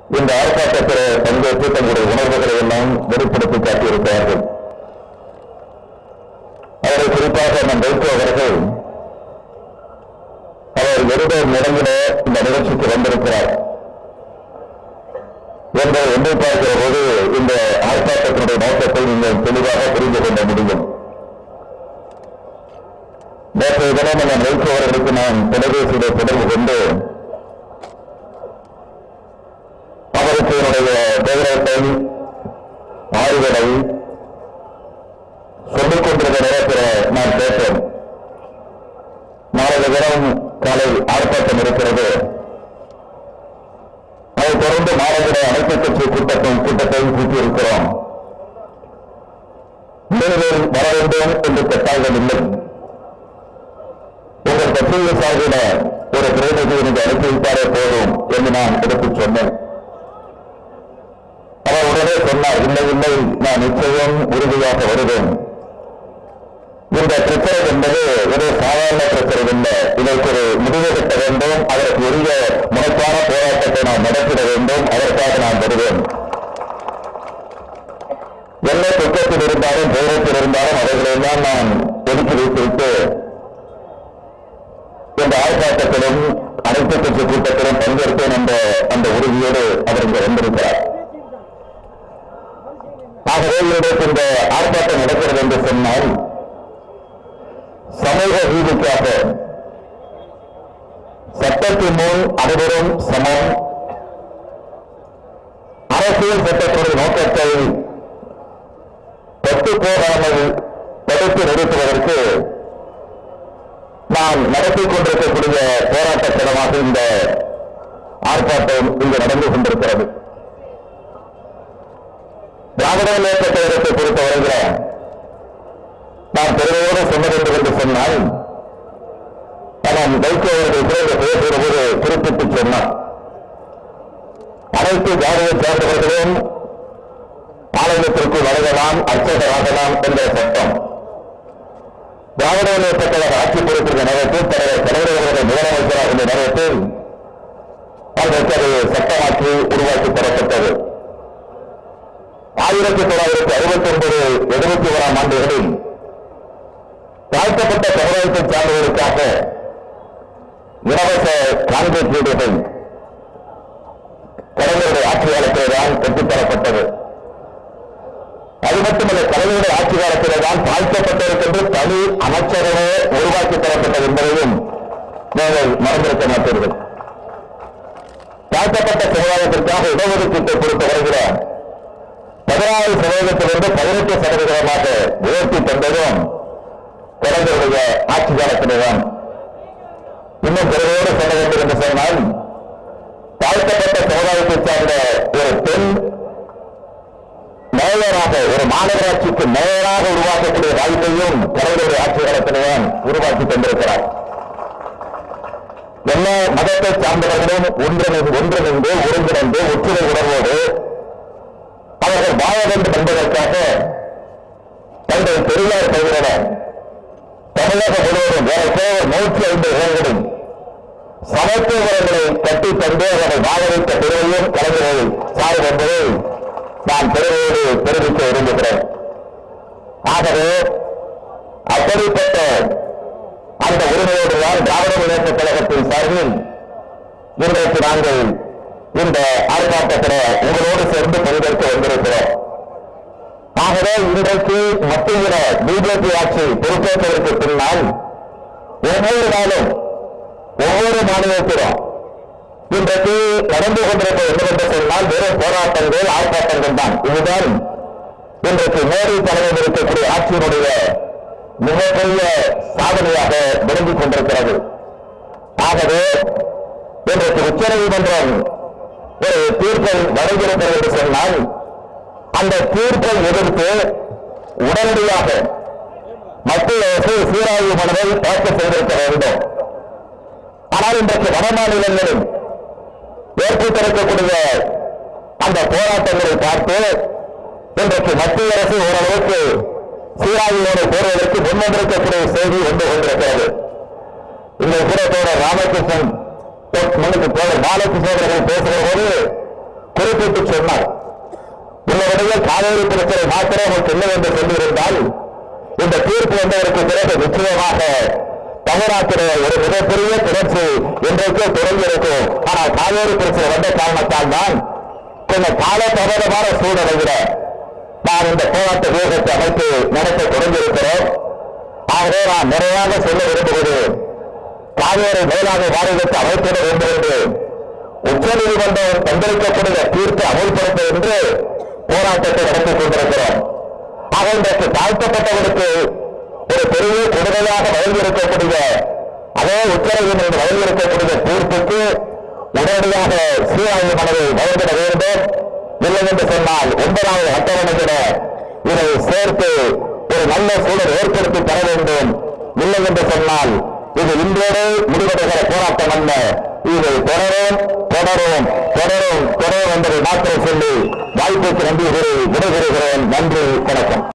இந்த ஆர்ப்பாட்டத்தில் பங்கேற்று தங்களுடைய உணர்வுகளை எல்லாம் வெளிப்படுத்தி காட்டியிருக்கிறார்கள் அவரை குறிப்பாக நம் வைகோ அவர்கள் அவர் எந்த நிலையில இந்த நிகழ்ச்சிக்கு வந்திருக்கிறார் என்ற எண்ணை பார்க்கிற போது இந்த ஆர்ப்பாட்டத்தினுடைய நோக்கத்தை நீங்கள் தெளிவாக புரிந்து கொள்ள முடியும் நேற்றைய தினம் அந்த வைகோ அவர்களுக்கு நான் தொலைபேசியிலே தொடர்பு கொண்டு அவருக்கு என்னுடைய கௌரவத்தை ஆறுதலை சொல்லிக் கொண்டிருந்த நேரத்தில் நான் கேட்டேன் நாளைய தினம் காலை ஆர்ப்பாட்டம் இருக்கிறது அதைத் தொடர்ந்து மாநில அனைத்து கட்சி கூட்டத்தை கூட்டத்தை கூட்டியிருக்கிறோம் நீங்கள் வர வேண்டும் என்று கட்டாயம் இல்லை உங்கள் கட்சியின் சார்பில் ஒரு பிரதிநிதி எனக்கு அனுப்பி வைத்தாரே போதும் என்று நான் எடுத்துச் சொன்னேன் அவர் உடனே சொன்னார் இல்லை இல்லை நான் நிச்சயம் உறுதியாக வருவேன் இந்த பிரச்சனை என்பது ஒரு சாதாரண பிரச்சனை இல்லை இதற்கு ஒரு முடிவு கட்ட வேண்டும் அதற்கு உரிய முனைப்பான போராட்டத்தை நாம் நடத்திட வேண்டும் அதற்காக நான் வருவேன் என்ன துக்கத்தில் இருந்தாலும் துயரத்தில் இருந்தாலும் அவர்களெல்லாம் நான் ஒதுக்கி வைத்துவிட்டு இந்த ஆர்ப்பாட்டத்திலும் அனைத்து கட்சி கூட்டத்திலும் பங்கேற்பேன் என்ற அந்த உறுதியோடு அவர் இங்கு வந்திருக்கிறார் ஆகவே இன்றைக்கு இந்த ஆர்ப்பாட்டம் நடக்கிறது என்று சொன்னால் சமூக நீதிக்காக சட்டத்தின் முன் அனைவரும் சமம் அரசியல் சட்டத்துடைய நோக்கத்தை பட்டு போகாமல் தடுத்து நிறுத்துவதற்கு நாம் நடத்திக் கொண்டிருக்கக்கூடிய போராட்ட களமாக இந்த ஆர்ப்பாட்டம் இங்கு நடந்து கொண்டிருக்கிறது திராவிட முன்னேற்ற கழகத்தை பொறுத்தவரையில் நான் பெருமையோடு சொல்ல வேண்டும் என்று சொன்னால் நான் வைகோ அவர்கள் பிறகு பேசுகிற போது குறிப்பிட்டு சொன்னார் அனைத்து ஜாதியை சேர்ந்தவர்களும் ஆலயத்திற்கு வருகலாம் அர்ச்சகராகலாம் என்ற சட்டம் திராவிட முன்னேற்ற கழக ஆட்சி பொறுப்பிற்கு நேரத்தில் தலைவர் தலைவர் அவர்கள் முதலமைச்சராக இருந்த நேரத்தில் அதற்கு அது சட்டமாக்கி உருவாக்கி தரப்பட்டது ஆயிரத்தி தொள்ளாயிரத்தி அறுபத்தி ஒன்பது எழுபத்தி ஓராம் ஆண்டுகளில் தாழ்த்தப்பட்ட சமுதாயத்தை சார்ந்தவர்களுக்காக இலவச கான்கிரீட் வீடுகள் கலைஞருடைய ஆட்சி காலத்திலே தான் பெற்றுத்தரப்பட்டது அது மட்டுமல்ல கலைஞருடைய ஆட்சி காலத்திலே தான் தாழ்த்தப்பட்டதற்கென்று தனி அமைச்சரவே உருவாக்கி தரப்பட்டது என்பதையும் நீங்கள் மறந்திருக்க மாட்டீர்கள் தாழ்த்தப்பட்ட சமுதாயத்திற்காக இடஒதுக்கீட்டை பொறுத்த வருகிறார் பதினாறு சதவீதத்திலிருந்து பதினெட்டு சதவீதமாக உயர்த்தி தந்ததும் கலைஞருடைய ஆட்சி காலத்தில்தான் இன்னும் பிறகோடு சொல்ல வேண்டும் என்று சொன்னால் தாழ்த்தப்பட்ட சமுதாயத்தை சார்ந்த ஒரு பெண் மேயராக ஒரு மாநகராட்சிக்கு மேயராக உருவாக்கக்கூடிய வாய்ப்பையும் கலைஞருடைய ஆட்சி காலத்தில்தான் உருவாக்கி தந்திருக்கிறார் எல்லா மதத்தை சார்ந்தவர்களும் ஒன்றிணைந்து ஒன்றிணைந்து ஒருங்கிணைந்து ஒற்றுமை உணர்வோடு அவர்கள் வாழ வேண்டும் என்பதற்காக தந்தை பெரியார் பெயரிட தமிழகம் முழுவதும் ஏறக்கோ நூற்றி ஐம்பது இடங்களில் சமத்துவங்களை கட்டி தந்து அவர்கள் வாழ வைத்த பெருமையும் கலைஞரை சாரும் என்பதை நான் பெருமையோடு தெரிவிக்க விரும்புகிறேன் ஆகவே அப்படிப்பட்ட அந்த உரிமையோடு தான் திராவிட முன்னேற்ற கழகத்தின் சார்பில் இன்றைக்கு நாங்கள் இந்த ஆர்ப்பாட்டத்தில் உங்களோடு சேர்ந்து பங்கேற்க வந்திருக்கிறோம் ஆகவே இன்றைக்கு மத்தியில பிஜேபி ஆட்சி பொறுப்பேற்பதற்கு பின்னால் ஒவ்வொரு நாளும் ஒவ்வொரு மாநிலத்திலும் இன்றைக்கு நடந்து கொண்டிருக்க என்னவென்று சொன்னால் வெறும் போராட்டங்கள் ஆர்ப்பாட்டங்கள் தான் இதுதான் இன்றைக்கு மோடி தலைமையில் இருக்கக்கூடிய ஆட்சியினுடைய மிகப்பெரிய சாதனையாக விளங்கிக் கொண்டிருக்கிறது ஆகவே இன்றைக்கு உச்சநீதிமன்றம் ஒரு தீர்ப்பை வழங்கியிருக்கிறது என்று சொன்னால் அந்த தீர்ப்பை எதிர்த்து உடனடியாக மத்திய அரசு சீராய்வு மனுவை தாக்கல் செய்திருக்க வேண்டும் ஆனால் இன்றைக்கு வட மாநிலங்களில் ஏற்பட்டிருக்கக்கூடிய அந்த போராட்டங்களை பார்த்து இன்றைக்கு மத்திய அரசு ஓரளவுக்கு சீராய்வோடு போடுவதற்கு முன்வந்திருக்கக்கூடிய செய்தி வந்து கொண்டிருக்கிறது இந்த கூட தோழர் ராமகிருஷ்ணன் மனுக்கு தோழர் பாலகிருஷ்ணன் அவர்கள் பேசுகிற போது குறிப்பிட்டு சொன்னார் உங்களுடைய காவேரி பிரச்சனை மாத்திரம் உங்களுக்கு இல்லை என்று சொல்லியிருந்தால் இந்த தீர்ப்பு வந்ததற்கு பிறகு நிச்சயமாக தமிழ்நாட்டிலே ஒரு மிகப்பெரிய கிளர்ச்சி இன்றைக்கே தொடங்கியிருக்கும் ஆனால் காவேரி பிரச்சனை வந்த காரணத்தால் தான் கொஞ்சம் காலதாமதமான சூழ்நிலையில நாம் இந்த போராட்ட வேகத்தை அமைத்து நடத்த தொடங்கியிருக்கிறோம் ஆகவே நான் நிறைவாக சொல்ல விரும்புவது காவேரி மேலாண்மை வாரியத்தை அமைத்திட வேண்டும் என்று உச்சநீதிமன்றம் தந்திரிக்கக்கூடிய தீர்ப்பை அமல்படுத்த என்று போராட்டத்தை நடத்திக் கொண்டிருக்கிறோம் ஆக இன்றைக்கு தாழ்த்தப்பட்டவருக்கு ஒரு பெரிய கொடுமையாக வழங்கியிருக்கக்கூடிய அதே உச்சநீதிமன்றம் வழங்கியிருக்கக்கூடிய தீர்ப்புக்கு உடனடியாக சீராய்வு மனதை வழங்கிட வேண்டும் இல்லை என்று சொன்னால் ஒன்பதாவது அட்டவணையிட இதை சேர்த்து ஒரு நல்ல சூழல் ஏற்படுத்தி தர வேண்டும் இல்லை என்று சொன்னால் இது இன்றோடு முடிவடைகிற போராட்டம் அல்ல இது தொடரும் தொடரும் தொடரும் தொடரும் என்பதை மாத்திரம் சொல்லி வாய்ப்புக்கு நன்றி கூறி விடைபெறுகிறேன் நன்றி வணக்கம்